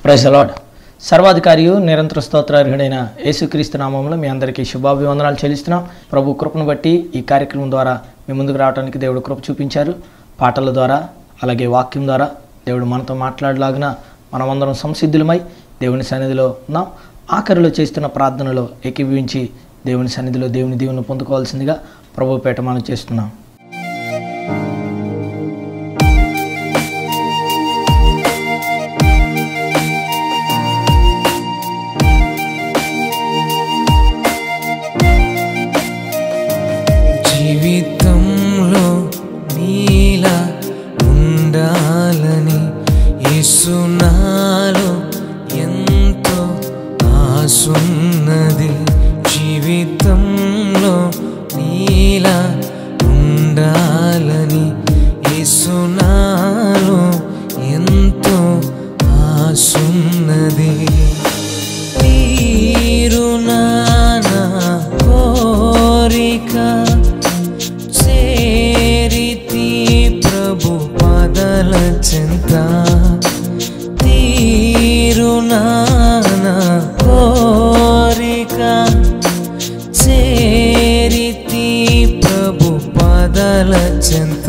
Praise lord సర్వాధికారియు నిరంతర స్తోత్రార్హుడైన యేసుక్రీస్తు నామంలో మీ అందరికీ శుభాభివందనాలు చెల్లిస్తున్నాం ప్రభు కృపను బట్టి ఈ కార్యక్రమం ద్వారా మీ ముందుకు రావడానికి దేవుడు కృప చూపించారు పాటల ద్వారా అలాగే వాక్యం ద్వారా దేవుడు మనతో మాట్లాడలాగిన మనమందరం సంసిద్ధులమై దేవుని సన్నిధిలో ఉన్నాం ఆఖరిలో చేస్తున్న ప్రార్థనలో ఏకీభవించి దేవుని సన్నిధిలో దేవుని దీవెను పొందుకోవాల్సిందిగా ప్రభు పేట మనం చేస్తున్నాం జీవితంలో నీలా ఉండాలని యేసునాలో ఎంతో ఆసున్నది జీవితంలో నీలా ఉండాలని యేసునాలో ఎంతో ఆసున్నది తీరునానా కోరిక చేరితి ప్రభు పదల చింత తీరునానా కోరిక చేరితి ప్రభు పదల చింత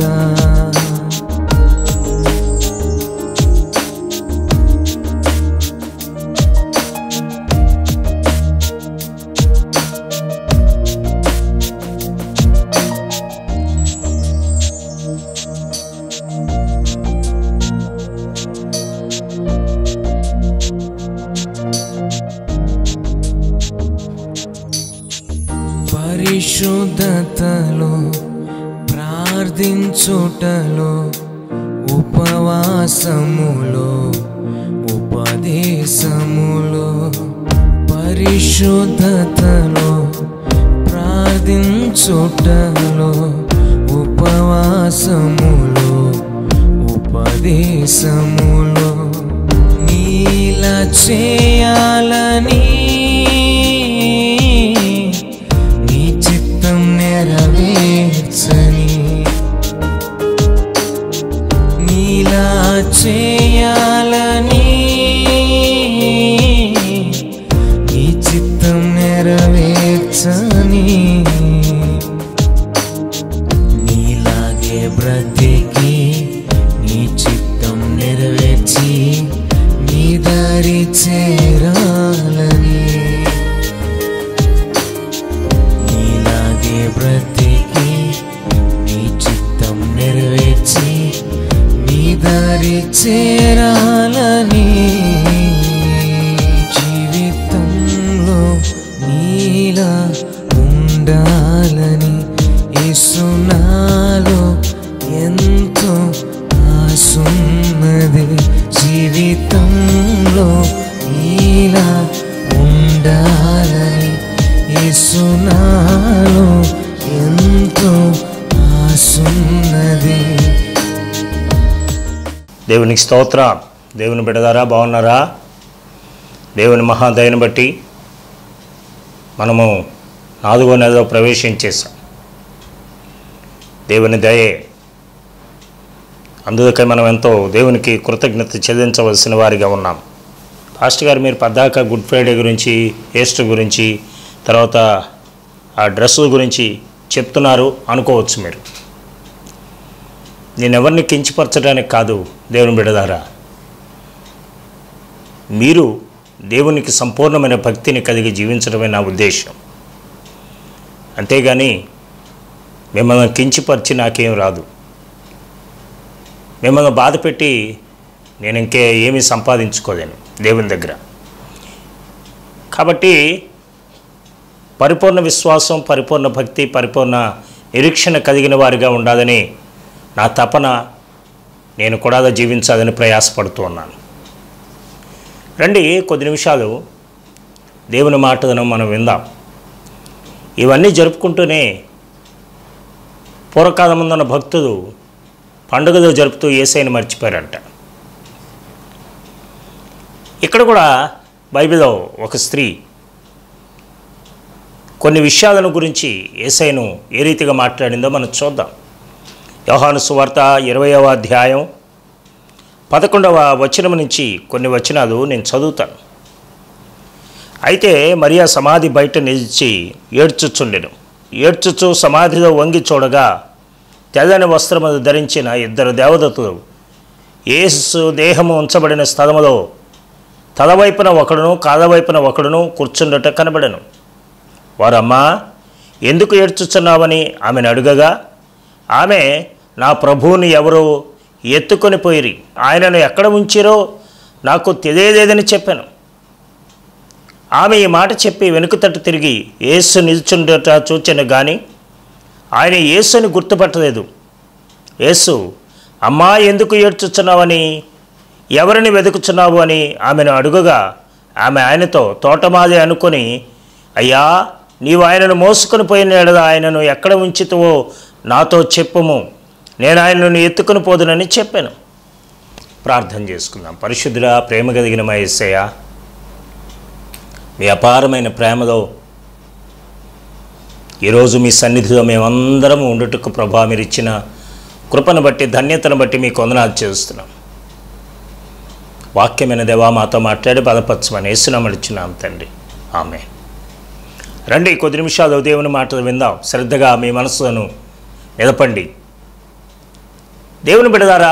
పరిశుద్ధతలో ప్రార్థించుటలో ఉపవాసములో ఉపదేశములో పరిశుద్ధతలో ప్రార్థించుటలో ఉపవాసములో ఉపదేశములో నీలా చేయాలని నీ చిత్తం నెరవేర్చని నీలా చేయాలని నీ చిత్తం నెరవేర్చని నీలాగే బ్రతికి నీ చిత్తం నెరవేర్చి నీ దారి చేరాలని నీలాగే బ్రతికి నీ చిత్తం నెరవేర్చి నీ దారి చేరాలని జీవితంలో నీలా ఉండాలని యేసునాలో ఎంతో ఆసున్నది జీవితంలో నీలా ఉండాలని యేసునాలో ఎంతో ఆసున్నది దేవునికి స్తోత్ర దేవుని బిడదారా బాగున్నారా దేవుని మహాదయను బట్టి మనము నాలుగో నెలలో ప్రవేశించేసాం దేవుని దయే అందుకే మనం ఎంతో దేవునికి కృతజ్ఞత చెల్లించవలసిన వారిగా ఉన్నాం పాస్టర్ గారు మీరు పద్దాక గుడ్ ఫ్రైడే గురించి ఈస్టర్ గురించి తర్వాత ఆ డ్రెస్సుల గురించి చెప్తున్నారు అనుకోవచ్చు మీరు నేను ఎవరిని కించపరచడానికి కాదు దేవుని బిడదారా మీరు దేవునికి సంపూర్ణమైన భక్తిని కలిగి జీవించడమే నా ఉద్దేశం అంతేగాని మిమ్మల్ని కించిపరిచి నాకేం రాదు మిమ్మల్ని బాధ పెట్టి నేను ఇంకే ఏమీ సంపాదించుకోలేను దేవుని దగ్గర కాబట్టి పరిపూర్ణ విశ్వాసం పరిపూర్ణ భక్తి పరిపూర్ణ నిరీక్షణ కలిగిన వారిగా ఉండాలని నా తపన నేను కూడా అలా జీవించాలని ప్రయాసపడుతూ ఉన్నాను రండి కొద్ది నిమిషాలు దేవుని మాటలను మనం విందాం ఇవన్నీ జరుపుకుంటూనే పూర్వకాలం ముందున్న భక్తులు పండుగలు జరుపుతూ ఏసైని మర్చిపోయారంట ఇక్కడ కూడా బైబిల్లో ఒక స్త్రీ కొన్ని విషయాలను గురించి ఏసైను ఏ రీతిగా మాట్లాడిందో మనం చూద్దాం యోహాను సువార్త ఇరవయవ అధ్యాయం పదకొండవ వచనం నుంచి కొన్ని వచనాలు నేను చదువుతాను అయితే మరియా సమాధి బయట నిలిచి ఏడ్చుచుండెను ఏడ్చుచు సమాధిలో వంగి చూడగా తెల్లని వస్త్రము ధరించిన ఇద్దరు దేవదత్తులు యేసు దేహము ఉంచబడిన స్థలములో తలవైపున ఒకడును కాలవైపున ఒకడును కూర్చుండట కనబడను వారమ్మా ఎందుకు ఏడ్చుచున్నావని ఆమెను అడుగగా ఆమె నా ప్రభువుని ఎవరో ఎత్తుకొని పోయిరి ఆయనను ఎక్కడ ఉంచిరో నాకు తెలియలేదని చెప్పాను ఆమె ఈ మాట చెప్పి వెనుక తట్టు తిరిగి యేసు నిల్చుండట చూచాను కానీ ఆయన యేసుని గుర్తుపట్టలేదు యేసు అమ్మా ఎందుకు ఏడ్చుచున్నావని ఎవరిని వెతుకుచున్నావు అని ఆమెను అడుగగా ఆమె ఆయనతో తోటమాది అనుకొని అయ్యా నీవు ఆయనను మోసుకొని పోయిన ఎడల ఆయనను ఎక్కడ ఉంచితువో నాతో చెప్పుము నేను ఆయనను ఎత్తుకొని పోదునని చెప్పాను ప్రార్థన చేసుకుందాం పరిశుద్ధుడా ప్రేమ కలిగిన మా యేసయ్య మీ అపారమైన ప్రేమలో ఈరోజు మీ సన్నిధిలో మేమందరం ఉండుటకు ప్రభా మీరు ఇచ్చిన కృపను బట్టి ధన్యతను బట్టి మీకు వందనాలు చేస్తున్నాం వాక్యమైన దేవా మాతో మాట్లాడి బలపరచమని వేసునమడిచున్నాం తండ్రి ఆమె రండి కొద్ది నిమిషాలు దేవుని మాటలు విందాం శ్రద్ధగా మీ మనసులను నిలపండి దేవుని బిడదారా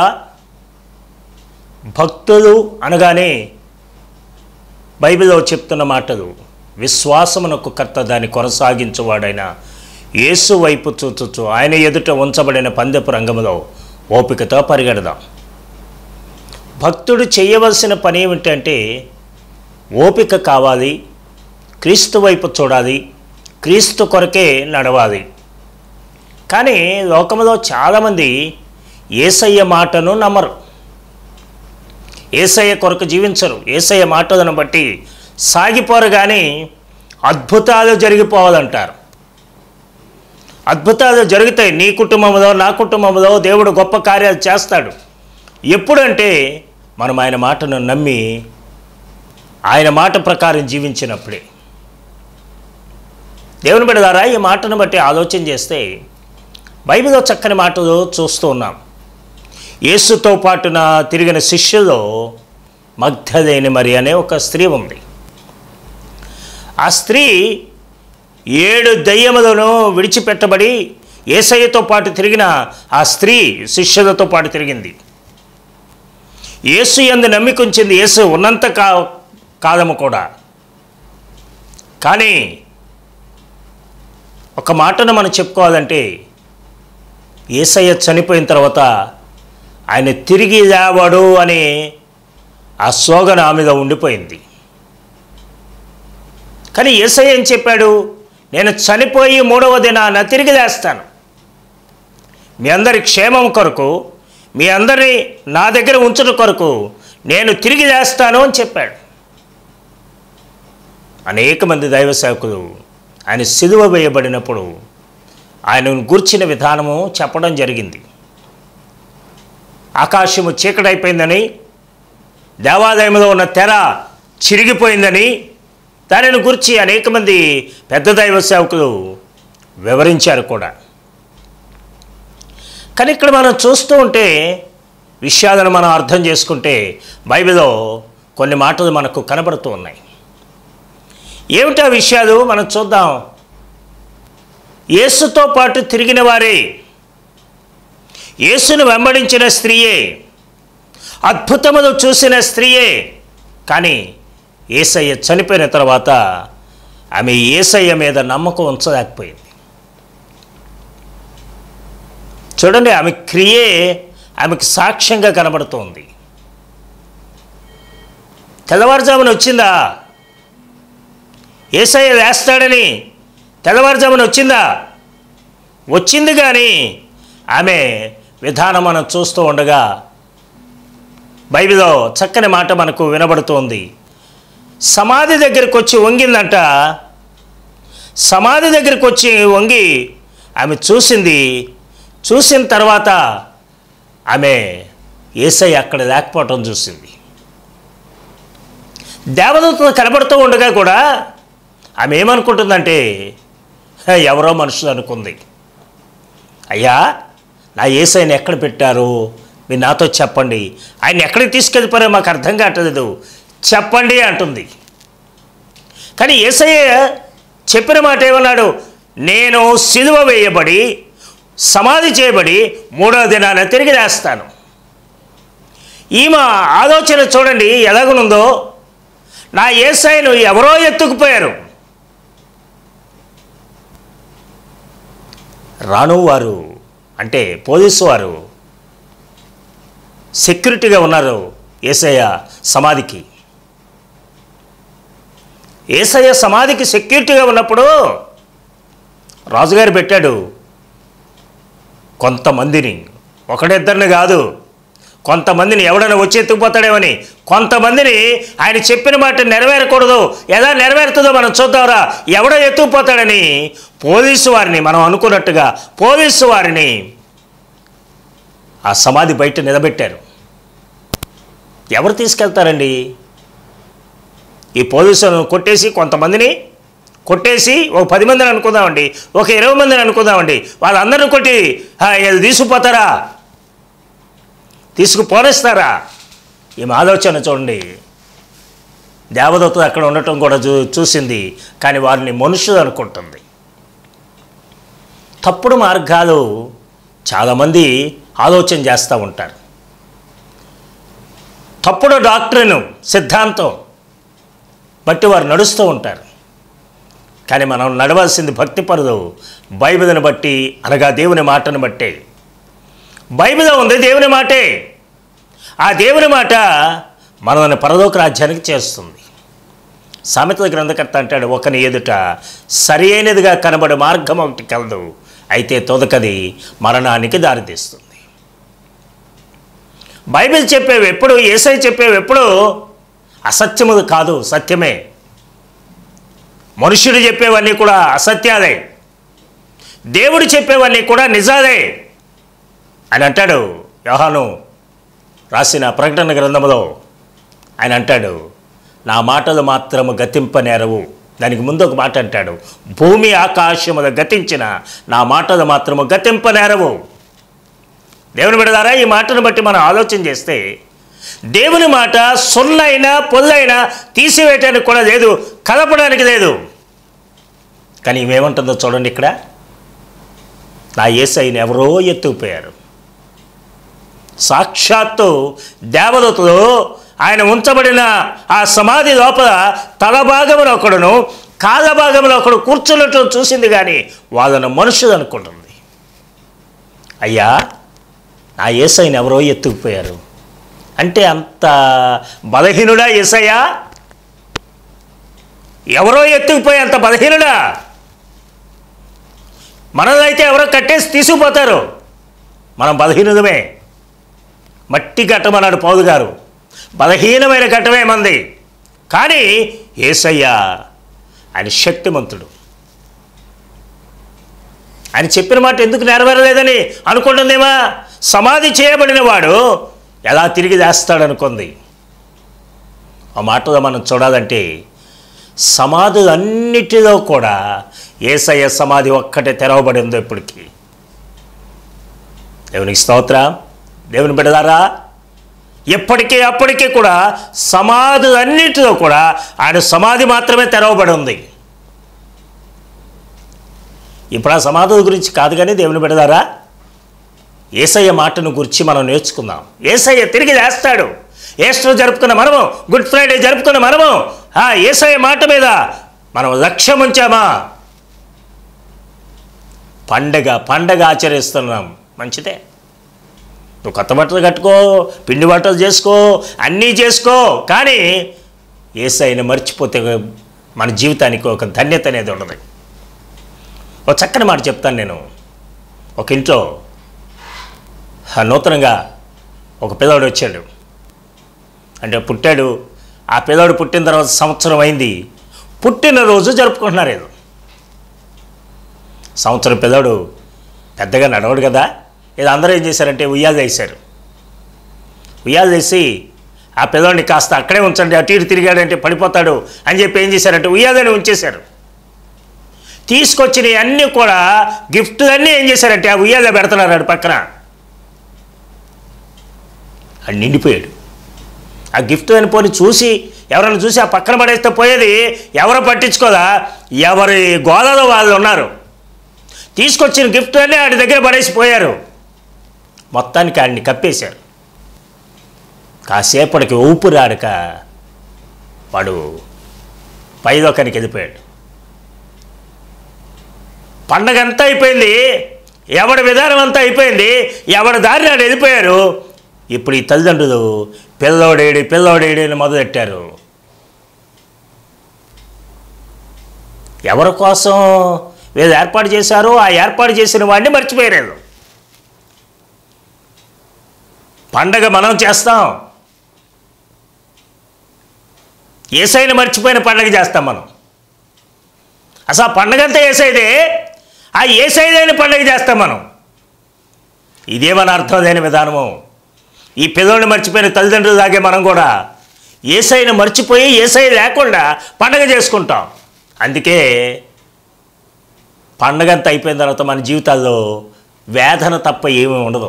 భక్తులు అనగానే బైబిల్లో చెప్తున్న మాటలు విశ్వాసమునకు కర్త దాన్ని కొనసాగించువాడైన యేసు వైపు చూచుచు ఆయన ఎదుట ఉంచబడిన పందెపు రంగములో ఓపికతో పరిగెడదాం భక్తుడు చేయవలసిన పని ఏమిటంటే ఓపిక కావాలి క్రీస్తు వైపు చూడాలి క్రీస్తు కొరకే నడవాలి కానీ లోకంలో చాలామంది ఏసయ్య మాటను నమ్మరు ఏసయ్య కొరకు జీవించరు ఏసయ్య మాటలను బట్టి సాగిపోరు కానీ అద్భుతాలు జరిగిపోవాలంటారు అద్భుతాలు జరుగుతాయి నీ కుటుంబంలో నా కుటుంబంలో దేవుడు గొప్ప కార్యాలు చేస్తాడు ఎప్పుడంటే మనం ఆయన మాటను నమ్మి ఆయన మాట ప్రకారం జీవించినప్పుడే దేవుని బిడ్డదారా ఈ మాటను బట్టి ఆలోచన చేస్తే బైబిల్లో చక్కని మాటలు చూస్తూ ఉన్నాం యేసుతో పాటున తిరిగిన శిష్యులో మగ్ధలేని మరి అనే ఒక స్త్రీ ఉంది ఆ స్త్రీ ఏడు దయ్యములను విడిచిపెట్టబడి ఏసయ్యతో పాటు తిరిగిన ఆ స్త్రీ శిష్యులతో పాటు తిరిగింది యేసు ఎందు నమ్మికుంచింది యేసు ఉన్నంత కా కాలము కూడా కానీ ఒక మాటను మనం చెప్పుకోవాలంటే ఏసయ్య చనిపోయిన తర్వాత ఆయన తిరిగి లేవాడు అని ఆ స్లోగన్ ఆమెలో ఉండిపోయింది కానీ ఏసయ్య ఏం చెప్పాడు నేను చనిపోయి మూడవ దినాన తిరిగి లేస్తాను మీ అందరి క్షేమం కొరకు మీ అందరినీ నా దగ్గర ఉంచడం కొరకు నేను తిరిగి లేస్తాను అని చెప్పాడు అనేక మంది దైవ సేవకులు ఆయన సిలువ వేయబడినప్పుడు ఆయనను గుర్చిన విధానము చెప్పడం జరిగింది ఆకాశము చీకటైపోయిందని దేవాలయంలో ఉన్న తెర చిరిగిపోయిందని దానిని గురించి అనేక మంది పెద్ద దైవ సేవకులు వివరించారు కూడా కానీ ఇక్కడ మనం చూస్తూ ఉంటే విషయాలను మనం అర్థం చేసుకుంటే బైబిల్లో కొన్ని మాటలు మనకు కనబడుతూ ఉన్నాయి ఏమిటా విషయాలు మనం చూద్దాం యేసుతో పాటు తిరిగిన వారే యేసును వెంబడించిన స్త్రీయే అద్భుతములు చూసిన స్త్రీయే కానీ ఏసయ్య చనిపోయిన తర్వాత ఆమె ఏసయ్య మీద నమ్మకం ఉంచలేకపోయింది చూడండి ఆమె క్రియే ఆమెకు సాక్ష్యంగా కనబడుతోంది తెల్లవారుజామున వచ్చిందా ఏసయ్య వేస్తాడని తెల్లవారుజామున వచ్చిందా వచ్చింది కానీ ఆమె విధానం మనం చూస్తూ ఉండగా బైబిల్లో చక్కని మాట మనకు వినబడుతోంది సమాధి దగ్గరికి వచ్చి వంగిందంట సమాధి దగ్గరికి వచ్చి వంగి ఆమె చూసింది చూసిన తర్వాత ఆమె ఏసై అక్కడ లేకపోవటం చూసింది దేవదూత కనబడుతూ ఉండగా కూడా ఆమె ఏమనుకుంటుందంటే "హే, ఎవరో మనుషులు అనుకుంది అయ్యా నా ఏసైని ఎక్కడ పెట్టారు మీరు నాతో చెప్పండి ఆయన ఎక్కడికి తీసుకెళ్ళిపోయారో మాకు అర్థం కావట్లేదు చెప్పండి అంటుంది కానీ ఏసయ్య చెప్పిన మాట ఏమన్నాడు నేను సిలువ వేయబడి సమాధి చేయబడి మూడో దినాన తిరిగి వేస్తాను ఈమె ఆలోచన చూడండి ఎలాగనుందో నా ఏసైను ఎవరో ఎత్తుకుపోయారు రాను వారు అంటే పోలీసు వారు సెక్యూరిటీగా ఉన్నారు ఏసయ్య సమాధికి ఏసయ్య సమాధికి సెక్యూరిటీగా ఉన్నప్పుడు రాజుగారు పెట్టాడు కొంతమందిని ఒకడిద్దరిని కాదు కొంతమందిని ఎవడైనా వచ్చి ఎత్తుకుపోతాడేమని కొంతమందిని ఆయన చెప్పిన మాట నెరవేరకూడదు ఎలా నెరవేరుతుందో మనం చూద్దాంరా ఎవడో ఎత్తుకుపోతాడని పోలీసు వారిని మనం అనుకున్నట్టుగా పోలీసు వారిని ఆ సమాధి బయట నిలబెట్టారు ఎవరు తీసుకెళ్తారండి ఈ పోలీసులను కొట్టేసి కొంతమందిని కొట్టేసి ఒక పది మందిని అనుకుందామండి ఒక ఇరవై మందిని అనుకుందామండి వాళ్ళందరిని కొట్టి "ఆ, ఇది తీసుకుపోతారా తీసుకుపోనేస్తారా ఈమె ఆలోచన చూడండి దేవదత్త అక్కడ ఉండటం కూడా చూ చూసింది కానీ వారిని మనుషులు అనుకుంటుంది తప్పుడు మార్గాలు చాలామంది ఆలోచన చేస్తూ ఉంటారు తప్పుడు డాక్టర్ను సిద్ధాంతం బట్టి వారు నడుస్తూ ఉంటారు కానీ మనం నడవాల్సింది భక్తి పరుదు బైబిల్ని బట్టి అనగా దేవుని మాటను బట్టే బైబిల్ ఉంది దేవుని మాటే ఆ దేవుని మాట మనల్ని పరలోక రాజ్యానికి చేస్తుంది సామెతల గ్రంథకర్త అంటాడు ఒకని ఎదుట సరి అయినదిగా కనబడే మార్గం ఒకటి కలదు అయితే తొదకది మరణానికి దారితీస్తుంది బైబిల్ చెప్పేవి ఎప్పుడు ఏసై చెప్పేవి ఎప్పుడు అసత్యములు కాదు సత్యమే మనుషుడు చెప్పేవన్నీ కూడా అసత్యాలే దేవుడు చెప్పేవన్నీ కూడా నిజాలే అని అంటాడు యోహాను రాసిన ప్రకటన గ్రంథములో ఆయన అంటాడు నా మాటలు మాత్రము గతింపనేరవు దానికి ముందు ఒక మాట అంటాడు భూమి ఆకాశములు గతించిన నా మాటలు మాత్రము గతింపనేరవు దేవుని బిడదారా ఈ మాటను బట్టి మనం ఆలోచన చేస్తే దేవుని మాట సొల్లైనా పొల్లైనా తీసివేయటానికి కూడా లేదు కలపడానికి లేదు కానీ ఏమంటుందో చూడండి ఇక్కడ నా ఏసైని ఎవరో ఎత్తుకుపోయారు సాక్షాత్తు దేవదూతలు ఆయన ఉంచబడిన ఆ సమాధి లోపల తల భాగంలో ఒకడును కాళ్ళ భాగంలో ఒకడు కూర్చున్నట్టు చూసింది కానీ వాళ్ళను మనుషులు అనుకుంటుంది అయ్యా నా ఏసైని ఎవరో ఎత్తుకుపోయారు అంటే అంత బలహీనుడా ఏసయ్యా ఎవరో ఎత్తుకుపోయి అంత బలహీనుడా మనదైతే ఎవరో కట్టేసి తీసుకుపోతారు మనం బలహీనుదమే మట్టి ఘట్టమన్నాడు పౌలు గారు బలహీనమైన ఘట్టమే మంది కానీ ఏసయ్య ఆయన శక్తిమంతుడు ఆయన చెప్పిన మాట ఎందుకు నెరవేరలేదని అనుకుంటుందేమా సమాధి చేయబడిన వాడు ఎలా తిరిగి చేస్తాడనుకుంది ఆ మాటలో మనం చూడాలంటే సమాధులన్నిటిలో కూడా ఏసయ్య సమాధి ఒక్కటే తెరవబడి ఉందో ఇప్పటికీ దేవునికి స్తోత్రం దేవుని బిడదారా ఎప్పటికీ అప్పటికీ కూడా సమాధులన్నిటిలో కూడా ఆయన సమాధి మాత్రమే తెరవబడి ఉంది ఇప్పుడు ఆ సమాధుల గురించి కాదు కానీ దేవుని బిడదారా ఏసయ్య మాటను గురించి మనం నేర్చుకుందాం ఏసయ్య తిరిగి లేస్తాడు ఏస్టర్ జరుపుకున్న మనము గుడ్ ఫ్రైడే జరుపుకున్న మనము ఆ ఏసయ్య మాట మీద మనం లక్ష్యం ఉంచామా పండగ పండగ ఆచరిస్తున్నాం మంచిదే నువ్వు కొత్త బట్టలు కట్టుకో పిండి బట్టలు చేసుకో అన్నీ చేసుకో కానీ ఏసైని మర్చిపోతే మన జీవితానికి ఒక ధన్యత అనేది ఉండదు ఒక చక్కని మాట చెప్తాను నేను ఒక ఇంట్లో ఆ, నూతనంగా ఒక పిల్లవాడు వచ్చాడు అంటే పుట్టాడు ఆ పిల్లవాడు పుట్టిన తర్వాత సంవత్సరం అయింది పుట్టినరోజు జరుపుకుంటున్నారు ఏదో సంవత్సరం పిల్లవాడు పెద్దగా నడవడు కదా ఇది అందరూ ఏం చేశారంటే ఉయ్యాలు వేశారు ఉయ్యాలు వేసి ఆ పిల్లవాడిని కాస్త అక్కడే ఉంచండి అటు ఇటు తిరిగాడంటే పడిపోతాడు అని చెప్పి ఏం చేశారంటే ఉయ్యాలని ఉంచేశారు తీసుకొచ్చినవి అన్నీ కూడా గిఫ్ట్లన్నీ ఏం చేశారంటే ఆ ఉయ్యాలో పెడుతున్నారు ఆడు పక్కన అది నిండిపోయాడు ఆ గిఫ్ట్ అనిపోని చూసి ఎవరైనా చూసి ఆ పక్కన పడేస్తే పోయేది ఎవరు పట్టించుకోదా ఎవరి గోదాలో వాళ్ళు ఉన్నారు తీసుకొచ్చిన గిఫ్ట్ అన్నీ ఆడి దగ్గర పడేసి పోయారు మొత్తానికి ఆడిని కప్పేశారు కాసేపటికి ఊపిరాడక వాడు పైదొక్కనికి వెళ్ళిపోయాడు పండగ అంతా అయిపోయింది ఎవడి విధానం అంతా అయిపోయింది ఎవడి దారి నాడు వెళ్ళిపోయారు ఇప్పుడు ఈ తల్లిదండ్రులు పిల్లోడేడి పిల్లోడేడి అని మొదలెట్టారు ఎవరి కోసం వీళ్ళు ఏర్పాటు చేశారో ఆ ఏర్పాటు చేసిన వాడిని మర్చిపోయారు పండగ మనం చేస్తాం ఏసైని మర్చిపోయిన పండగ చేస్తాం మనం అసలు ఆ పండగ అంతా ఏసైదే ఆ ఏసైదైన పండగ చేస్తాం మనం ఇదే మన అర్థమైన విధానము ఈ పిల్లల్ని మర్చిపోయిన తల్లిదండ్రులు దాగే మనం కూడా ఏసైని మర్చిపోయి ఏసై లేకుండా పండగ చేసుకుంటాం అందుకే పండగ అంతా అయిపోయిన తర్వాత మన జీవితాల్లో వేదన తప్ప ఏమీ ఉండదు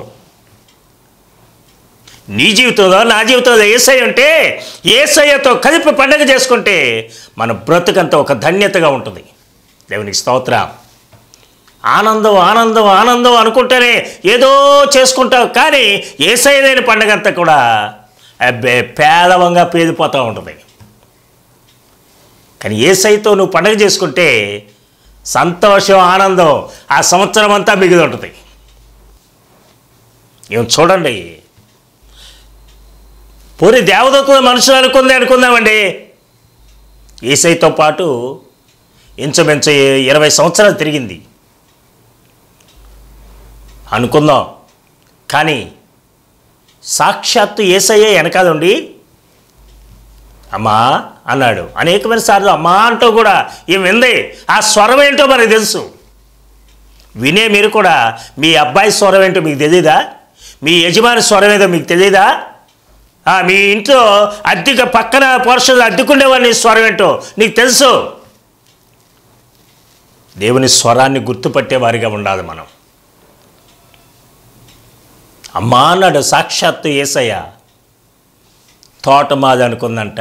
నీ జీవితంలో నా జీవితంలో ఏసై ఉంటే ఏసయ్యతో కలిపి పండగ చేసుకుంటే మన బ్రతుకంతా ఒక ధన్యతగా ఉంటుంది దేవునికి స్తోత్రం ఆనందం ఆనందం ఆనందం అనుకుంటేనే ఏదో చేసుకుంటావు కానీ ఏసైదైన పండగ అంతా కూడా అబ్బే పేదవంగా పేదిపోతూ ఉంటుంది కానీ ఏసైతో నువ్వు పండగ చేసుకుంటే సంతోషం ఆనందం ఆ సంవత్సరం అంతా మిగిలి ఉంటుంది ఏం చూడండి పూరి దేవదత్తుల మనుషులు అనుకుంది అనుకుందామండి ఏసైతో పాటు ఇంచుమించు ఇరవై సంవత్సరాలు తిరిగింది అనుకుందాం కానీ సాక్షాత్తు ఏసయ్యే వెనకాలండి అమ్మా అన్నాడు అనేకమైన సార్లు అమ్మా అంటూ కూడా ఈ వింది ఆ స్వరం ఏంటో మనకు తెలుసు వినే మీరు కూడా మీ అబ్బాయి స్వరం ఏంటో మీకు తెలియదా మీ యజమాని స్వరం ఏదో మీకు తెలియదా ఆ, మీ ఇంట్లో అద్దెక పక్కన పోర్షన్లు అద్దెకుండే వాడిని స్వరం ఏంటో నీకు తెలుసు దేవుని స్వరాన్ని గుర్తుపట్టే వారిగా ఉండాలి మనం అమ్మా అన్నాడు సాక్షాత్తు ఏసయ్య తోట మాది అనుకుందంట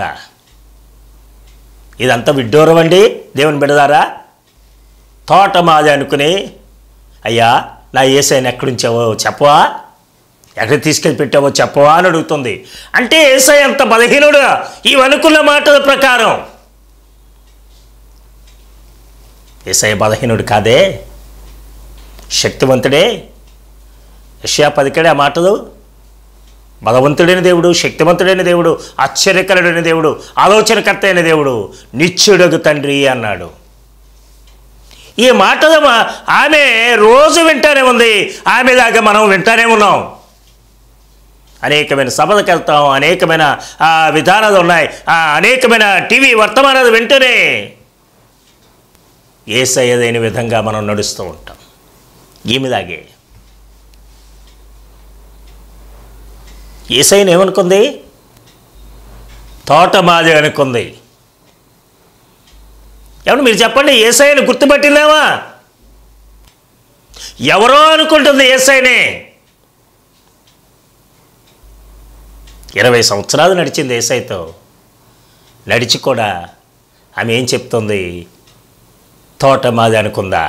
ఇదంతా విడ్డూరం అండి దేవుని బిడదారా తోట మాది అనుకుని అయ్యా నా ఏసైని ఎక్కడుంచావో చెప్పవా ఎక్కడ తీసుకెళ్ళి పెట్టావో చెప్పవా అని అడుగుతుంది అంటే ఏసై అంత బలహీనుడు ఇవి అనుకున్న మాటల ప్రకారం ఏసై బలహీనుడు కాదే శక్తివంతుడే యష్యా పదికడే ఆ మాటలు బలవంతుడైన దేవుడు శక్తివంతుడైన దేవుడు ఆశ్చర్యకరుడైన దేవుడు ఆలోచనకర్త అయిన దేవుడు నిత్యుడగు తండ్రి అన్నాడు ఈ మాటలు మా- ఆమె రోజు వింటానే ఉంది ఆమె దాకా మనం వింటానే ఉన్నాం అనేకమైన సభలకు వెళ్తాం అనేకమైన ఆ, విధానాలు ఉన్నాయి ఆ, అనేకమైన టీవీ వర్తమానాలు వింటూనే ఏసయ్యదైన విధంగా మనం నడుస్తూ ఉంటాం ఈమెలాగే ఏసైని ఏమనుకుంది తోట మాది అనుకుంది ఏమన్నా మీరు చెప్పండి ఏసైని గుర్తుపట్టిందామా ఎవరో అనుకుంటుంది ఏసైనే ఇరవై సంవత్సరాలు నడిచింది ఏసైతో నడిచి కూడా ఆమె ఏం చెప్తుంది తోట మాది అనుకుందా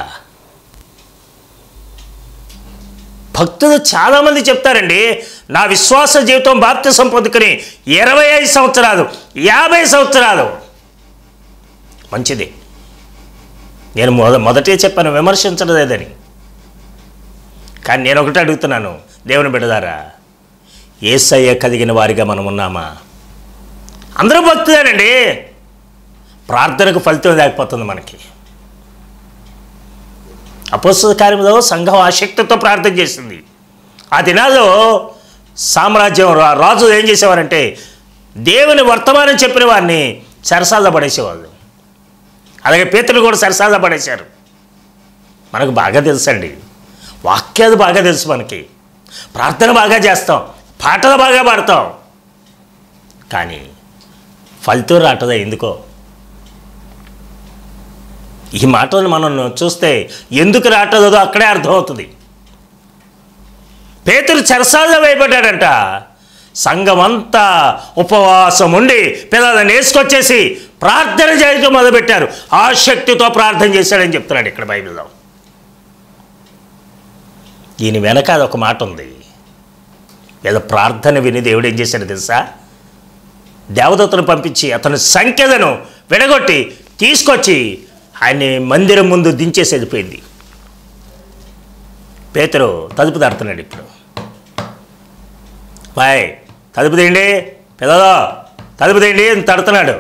భక్తులు చాలామంది చెప్తారండి నా విశ్వాస జీవితం బాప్తిసం పొందుకుని ఇరవై ఐదు సంవత్సరాలు యాభై సంవత్సరాలు మంచిది నేను మొద మొదటే చెప్పాను విమర్శించడం లేదని కానీ నేను ఒకటి అడుగుతున్నాను దేవుని బిడ్డదారా ఏసయ్య కలిగిన వారిగా మనం ఉన్నామా అందరూ భక్తులేనండి ప్రార్థనకు ఫలితం లేకపోతుంది మనకి అపోస్తుల కార్యంలో సంఘం ఆసక్తితో ప్రార్థన చేసింది ఆ దినాల్లో సామ్రాజ్యం రా- రాజు ఏం చేసేవారంటే దేవుని వర్తమానం చెప్పిన వారిని సరసాల్లో పడేసేవాళ్ళు అలాగే పేతులు కూడా సరసాల్లో పడేశారు మనకు బాగా తెలుసండి వాక్యాలు బాగా తెలుసు మనకి ప్రార్థన బాగా చేస్తాం పాటలు బాగా పాడతాం కానీ ఫలితం రాటదా ఎందుకో ఈ మాటలను మనం చూస్తే ఎందుకు రావట్లేదో అక్కడే అర్థమవుతుంది పేతురు చెరసాల్లో వేయబడ్డాడంట సంఘమంతా ఉపవాసం ఉండి పిల్లలను వేసుకొచ్చేసి ప్రార్థన చేయడం మొదలుపెట్టారు ఆ శక్తితో ప్రార్థన చేశాడని చెప్తున్నాడు ఇక్కడ బైబిల్లో దీని వెనక అదొక మాట ఉంది ఏదో ప్రార్థన విని దేవుడు ఏం చేశాడు తెలుసా దేవదత్తును పంపించి అతని సంఖ్యలను విడగొట్టి తీసుకొచ్చి ఆయన్ని మందిరం ముందు దించేసి వెళ్ళిపోయింది పేతురు తలుపు తడుతున్నాడు ఇప్పుడు బాయ్ తలుపు తీయండి పిల్లలో తలుపు తీయండి అని తడుతున్నాడు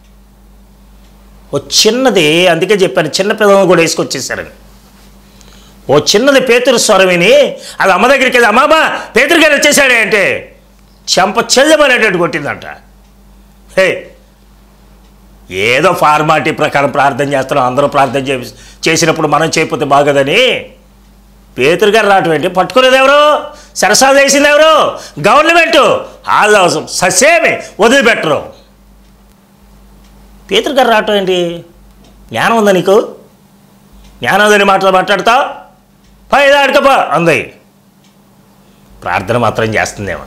ఓ చిన్నది అందుకే చెప్పాను చిన్న పిల్లలను కూడా వేసుకొచ్చేసారని ఓ చిన్నది పేతురు స్వరం విని అది అమ్మ దగ్గరికి వెళ్ళి అమ్మ పేతురు గారు వచ్చేసాడే అంటే చెంప చెల్లమనేటట్టు కొట్టిందంట హే ఏదో ఫార్మాలిటీ ప్రకారం ప్రార్థన చేస్తున్నాం అందరూ ప్రార్థన చే చేసినప్పుడు మనం చేయకపోతే బాగదని పేతురు గారు రావటం ఏంటి పట్టుకునేది ఎవరు సరసాలు వేసింది ఎవరు గవర్నమెంట్ వాళ్ళు ససేమి వదిలిపెట్టరు పేతురు గారు రావటం ఏంటి జ్ఞానం ఉందా నీకు జ్ఞానం ఉందని మాటలు మాట్లాడతావు పైదా అడకపో అంది ప్రార్థన మాత్రం చేస్తుందేమో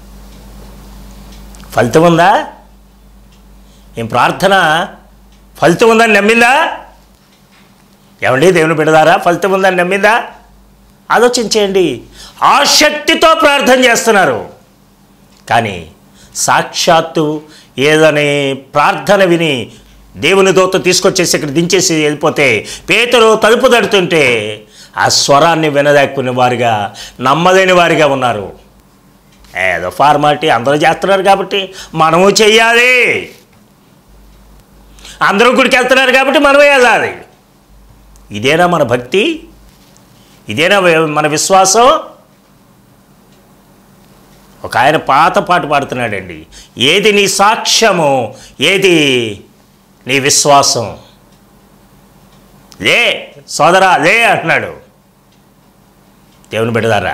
ఫలితం ఉందా ఏం ప్రార్థన ఫలితం ఉందని నమ్మిందా ఏమండి దేవుని బిడదారా ఫలితం ఉందని నమ్మిందా ఆలోచించేయండి ఆ శక్తితో ప్రార్థన చేస్తున్నారు కానీ సాక్షాత్తు ఏదని ప్రార్థన విని దేవుని దూత తీసుకొచ్చేసి ఇక్కడ దించేసి వెళ్ళిపోతే పేతురు తలుపు తడుతుంటే ఆ స్వరాన్ని వినలేకునే వారిగా నమ్మలేని వారిగా ఉన్నారు ఏదో ఫార్మాలిటీ అందరూ చేస్తున్నారు కాబట్టి మనము చెయ్యాలి అందరూ గుడికి వెళ్తున్నారు కాబట్టి మనమే వెళ్ళాలి ఇదేనా మన భక్తి ఇదేనా వి- మన విశ్వాసం ఒక ఆయన పాత పాట పాడుతున్నాడండి ఏది నీ సాక్ష్యము ఏది నీ విశ్వాసం లే సోదరా లే అంటున్నాడు దేవుని బిడ్డదారా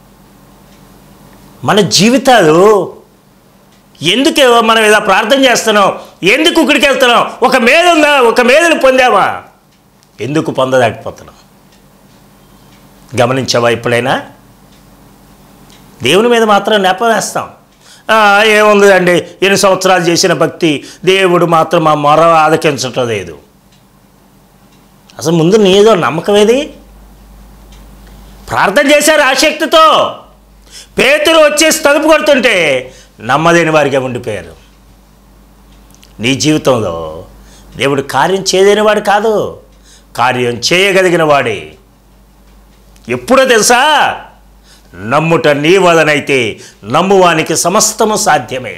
మన జీవితాలు ఎందుకు మనం ఇలా ప్రార్థన చేస్తున్నాం ఎందుకు ఇక్కడికి వెళ్తున్నాం ఒక మేలు ఉందా ఒక మేలును పొందామా ఎందుకు పొందలేకపోతున్నాం గమనించావా ఎప్పుడైనా దేవుని మీద మాత్రం నెపవేస్తాం "ఆ, ఏముంది అండి ఎన్ని సంవత్సరాలు చేసిన భక్తి దేవుడు మాత్రం మా మొర ఆలకించటం లేదు అసలు ముందు నీదో నమ్మకం ఏది ప్రార్థన చేశారు ఆసక్తితో పేతురు వచ్చేసి తలుపు కొడుతుంటే నమ్మలేని వారిగా ఉండిపోయారు నీ జీవితంలో దేవుడు కార్యం చేయలేని వాడు కాదు కార్యం చేయగలిగిన వాడే ఎప్పుడో తెలుసా నమ్ముట నీ వలనైతే నమ్మువానికి సమస్తము సాధ్యమే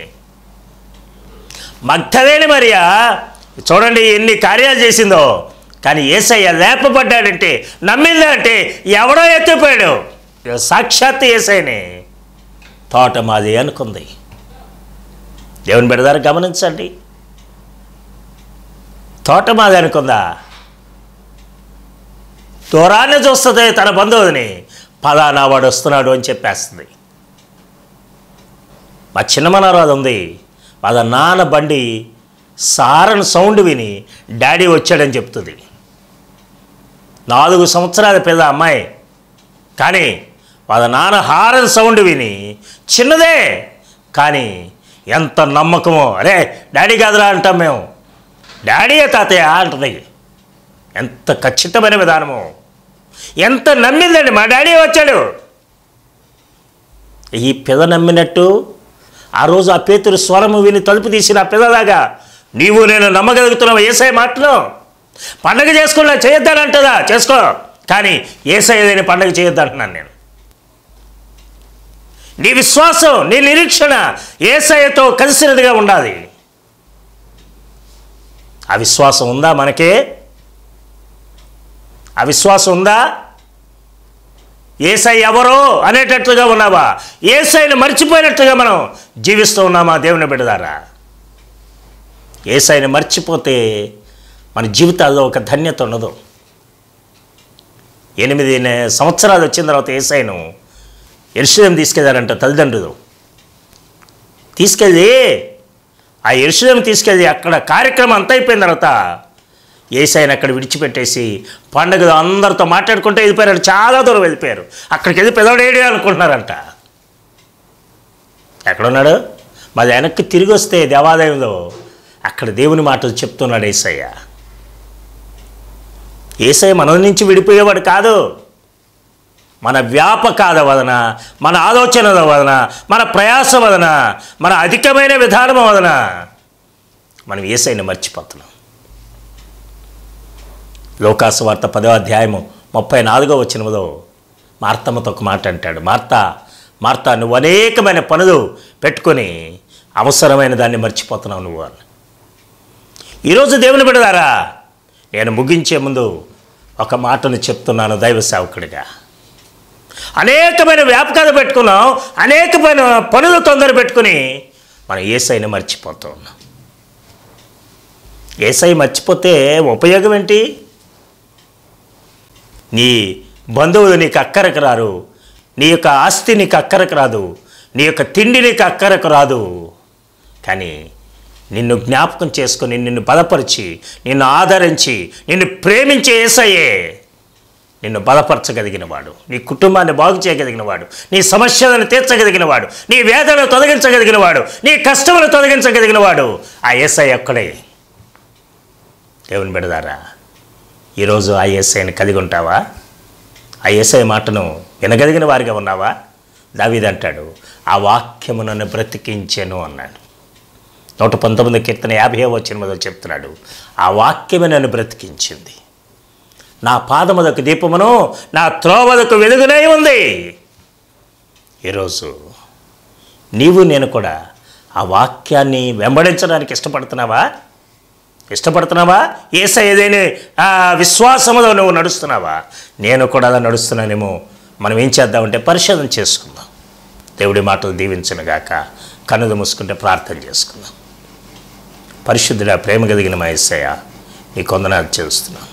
మగ్ధలేని మరియా చూడండి ఎన్ని కార్యాలు చేసిందో కానీ ఏసయ్య లేపబడ్డాడంటే నమ్మిందా అంటే ఎవడో ఎత్తిపోయాడు సాక్షాత్ ఏసైనే తోట మాది అనుకుంది దేవుని బిడదారు గమనించండి తోట మాది అనుకుందా దూరాన్ని చూస్తుంది తన బంధువుని పలానా వాడు వస్తున్నాడు అని చెప్పేస్తుంది మా చిన్న మనవరాలు ఉంది వాళ్ళ నాన్న బండి సారన్ సౌండ్ విని డాడీ వచ్చాడని చెప్తుంది నాలుగు సంవత్సరాల పెద్ద అమ్మాయి కానీ వాళ్ళ నాన్న హారన్ సౌండ్ విని చిన్నదే కానీ ఎంత నమ్మకమో అరే డాడీ కాదురా అంటాం మేము డాడీయే తాతయ్య అంటుంది ఎంత ఖచ్చితమైన విధానము ఎంత నమ్మిందండి మా డాడీ వచ్చాడు ఈ పిద నమ్మినట్టు ఆ రోజు ఆ పేతురు స్వరము విని తలుపు తీసిన ఆ పిల్లలాగా నీవు నేను నమ్మగలుగుతున్నావు ఏసఐ మాటలు పండగ చేసుకున్నా చేయొద్దానంటదా చేసుకో కానీ ఏసఐ లేని పండగ చేయొద్దంటున్నాను నేను నీ విశ్వాసం నీ నిరీక్షణ ఏసఐతో కలిసినదిగా ఉండాలి ఆ విశ్వాసం ఉందా మనకే ఆ విశ్వాసం ఉందా ఏసై ఎవరో అనేటట్లుగా ఉన్నావా ఏసైని మర్చిపోయినట్లుగా మనం జీవిస్తూ ఉన్నామా దేవుని బిడ్డదారా ఏసైని మర్చిపోతే మన జీవితాల్లో ఒక ధన్యత ఉండదు ఎనిమిది నే- సంవత్సరాలు వచ్చిన తర్వాత ఏసైను ఎరుషులేం తీసుకెళ్ళారంట తల్లిదండ్రులు తీసుకెళ్ళి ఆ ఎరుషులేం తీసుకెళ్ళి అక్కడ కార్యక్రమం అంత అయిపోయిన తర్వాత ఏసైని అక్కడ విడిచిపెట్టేసి పండగలో అందరితో మాట్లాడుకుంటూ వెళ్ళిపోయారు చాలా దూరం వెళ్ళిపోయారు అక్కడికి వెళ్ళి పెదవడేడి అనుకుంటున్నారంట ఎక్కడున్నాడు మాది వెనక్కి తిరిగి వస్తే దేవాలయంలో అక్కడ దేవుని మాటలు చెప్తున్నాడు ఏసయ్య ఏసయ్య మన నుంచి విడిపోయేవాడు కాదు మన వ్యాపకాల వలన మన ఆలోచనల వలన మన ప్రయాస వలన మన అధికమైన విధానం వలన మనం ఏసైని మర్చిపోతున్నాం లోకాసు వార్త పదో అధ్యాయము ముప్పై నాలుగో వచ్చినదో మార్తమ్మతో ఒక మాట అంటాడు మార్త మార్త నువ్వు అనేకమైన పనులు పెట్టుకొని అవసరమైన దాన్ని మర్చిపోతున్నావు నువ్వు అని ఈరోజు దేవుని బిడదారా నేను ముగించే ముందు ఒక మాటను చెప్తున్నాను దైవ సేవకుడిగా అనేకమైన వ్యాపకాలు పెట్టుకున్నాం అనేకమైన పనులు తొందర పెట్టుకుని మనం ఏసైని మర్చిపోతూ ఉన్నాం ఏసై మర్చిపోతే ఉపయోగం ఏంటి నీ బంధువులు నీకు అక్కరకు రారు నీ యొక్క ఆస్తి నీకు అక్కరకు రాదు నీ యొక్క తిండి నీకు అక్కరకు రాదు కానీ నిన్ను జ్ఞాపకం చేసుకొని నిన్ను బలపరిచి నిన్ను ఆదరించి నిన్ను ప్రేమించే ఏసయ్యే నిన్ను బలపరచగలిగిన వాడు నీ కుటుంబాన్ని బాగు చేయగలిగిన వాడు నీ సమస్యలను తీర్చగలిగిన వాడు నీ వేదనను తొలగించగలిగిన వాడు నీ కష్టములు తొలగించగలిగిన వాడు ఆ ఏసై ఒక్కడే దేవుని బిడదారా ఈరోజు ఆ ఏసైని కలిగి ఉంటావా ఆ ఏసై మాటను వినగలిగిన వారిగా ఉన్నావా దావీదంటాడు ఆ వాక్యము నన్ను బ్రతికించెను అన్నాడు నూట పంతొమ్మిది కీర్తన యాభై వచ్చిన మొదలు చెప్తున్నాడు ఆ వాక్యమే నన్ను బ్రతికించింది నా పాదములకు దీపమును నా త్రోవలకు వెలుగునై ఉంది ఈరోజు నీవు నేను కూడా ఆ వాక్యాన్ని వెంబడించడానికి ఇష్టపడుతున్నావా ఇష్టపడుతున్నావా ఏసై ఏదైనా ఆ విశ్వాసములో నువ్వు నడుస్తున్నావా నేను కూడా అలా నడుస్తున్నానేమో మనం ఏం చేద్దామంటే పరిశోధన చేసుకుందాం దేవుడి మాటలు దీవించనుగాక కన్నులు మూసుకుంటే ప్రార్థన చేసుకుందాం పరిశుద్ధుడా ప్రేమ కలిగిన మా ఏసయ్య నీ కొందనాలు చేస్తున్నాం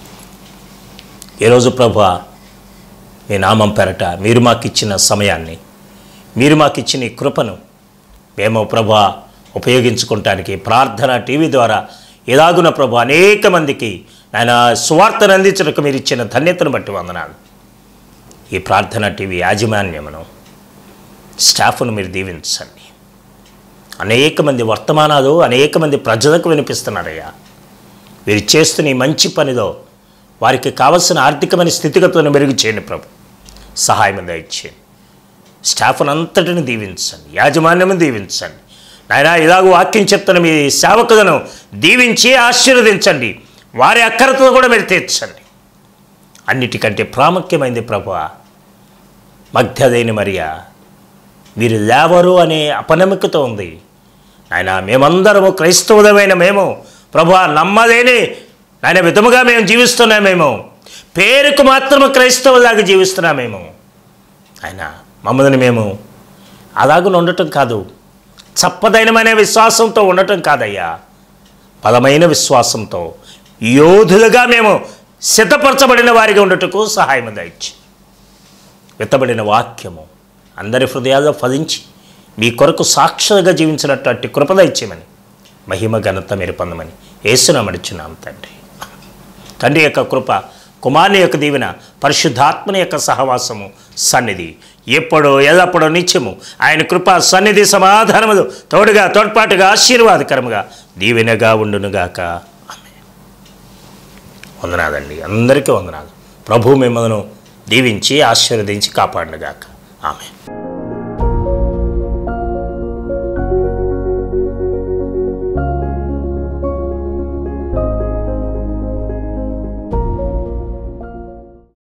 ఈరోజు ప్రభు మీ నామం పెరట మీరు మాకు ఇచ్చిన సమయాన్ని మీరు మాకు ఇచ్చిన ఈ కృపను మేము ప్రభు ఉపయోగించుకోవటానికి ప్రార్థన టీవీ ద్వారా ఎలాగున ప్రభు అనేక మందికి ఆయన సువార్తను అందించడానికి మీరు ఇచ్చిన ధన్యతను బట్టి వందనాలు ఈ ప్రార్థన టీవీ యాజమాన్యమును స్టాఫ్ను మీరు దీవించండి అనేక మంది వర్తమానాలు అనేక మంది ప్రజలకు వినిపిస్తున్నారయ్యా వీరు చేస్తున్న ఈ మంచి పనిలో వారికి కావలసిన ఆర్థికమైన స్థితిగతులను మెరుగు చేయండి ప్రభు సహాయం దయచేయండి స్టాఫ్ను అంతటిని దీవించండి యాజమాన్యము దీవించండి నాయన ఇలాగ వాక్యం చెప్తున్న మీ సేవకులను దీవించి ఆశీర్వదించండి వారి అక్కరతో కూడా మీరు తీర్చండి అన్నిటికంటే ప్రాముఖ్యమైనది ప్రభు మధ్యదైన మరియా మీరు లేవరు అనే అపనమ్మికతో ఉంది ఆయన మేమందరము క్రైస్తవులమైన మేము ప్రభు నమ్మలేని ఆయన విధముగా మేము జీవిస్తున్నామేమో పేరుకు మాత్రము క్రైస్తవులాగా జీవిస్తున్నామేమో ఆయన మమ్మల్ని మేము అలాగున ఉండటం కాదు చప్పదైనమైన విశ్వాసంతో ఉండటం కాదయ్యా బలమైన విశ్వాసంతో యోధులుగా మేము సిద్ధపరచబడిన వారిగా ఉండటకు సహాయం దయచి విత్తబడిన వాక్యము అందరి హృదయాల్లో ఫలించి మీ కొరకు సాక్షులుగా జీవించినటువంటి కృపద ఇచ్చేమని మహిమ ఘనత మీరు పొందమని ఏసునామడిచున్నాం తండ్రి తండ్రి యొక్క కృప కుమారుని యొక్క దీవెన పరిశుద్ధాత్మని యొక్క సహవాసము సన్నిధి ఎప్పుడో ఎల్లప్పుడో నిత్యము ఆయన కృప సన్నిధి సమాధానములు తోడుగా తోడ్పాటుగా ఆశీర్వాదకరముగా దీవెనగా ఉండునుగాక ఆమేన్. వందనాలండి అందరికీ వందనాలు ప్రభు మిమ్మల్ని దీవించి ఆశీర్వదించి కాపాడునుగాక ఆమె